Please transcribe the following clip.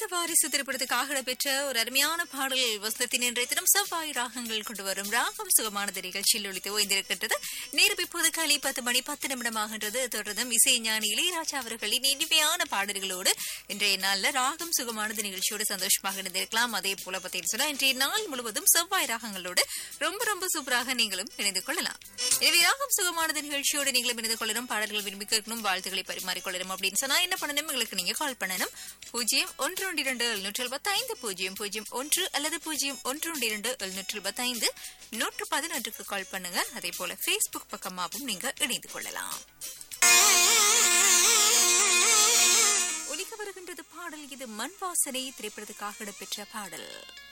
அடுத்த வாரிசு திரைப்படத்துக்காக இடம்பெற்ற ஒரு அருமையான பாடல் வசனத்தின் இன்றைய தினம் செவ்வாய் ராகங்கள் கொண்டு வரும் ராகம் சுகமானது நிகழ்ச்சியில் ஒழித்து ஓய்ந்திருக்கின்றது நேரம் இப்போது காலை பத்து மணி பத்து நிமிடமாகின்றது தொடர்ந்தும் இசை ஞானி இளையராஜா அவர்களின் இனிமையான பாடல்களோடு இன்றைய நாள்ல ராகம் சுகமானது நிகழ்ச்சியோடு சந்தோஷமாக இணைந்திருக்கலாம் அதே போல பார்த்தீங்கன்னு சொன்னா இன்றைய நாள் முழுவதும் செவ்வாய் ராகங்களோடு ரொம்ப ரொம்ப சூப்பராக நீங்களும் இணைந்து கொள்ளலாம் எனவே ராகம் சுகமானது நிகழ்ச்சியோடு நீங்களும் இணைந்து கொள்ளணும் பாடல்கள் விரும்பி கேட்கணும் வாழ்த்துக்களை பரிமாறிக்கொள்ளணும் அப்படின்னு சொன்னா என்ன பண்ணணும் உங்களுக்கு நீங்க கால் பண்ணணும் பூஜ்ஜியம் ஒன்று ஒன்று இரண்டு எழுநூற்று எழுபத்தைந்து பூஜ்ஜியம் பூஜ்ஜியம் ஒன்று அல்லது பூஜ்ஜியம் ஒன்று ஒன்று இரண்டு எழுநூற்று எழுபத்தைந்து நூற்று பதினொன்றுக்கு கால் பண்ணுங்க அதே போல Facebook பக்கமாகவும் நீங்க இணைந்து கொள்ளலாம் ஒலிக்க வருகின்றது பாடல் இது மண் வாசனை திரைப்படத்துக்காக இடம்பெற்ற பாடல்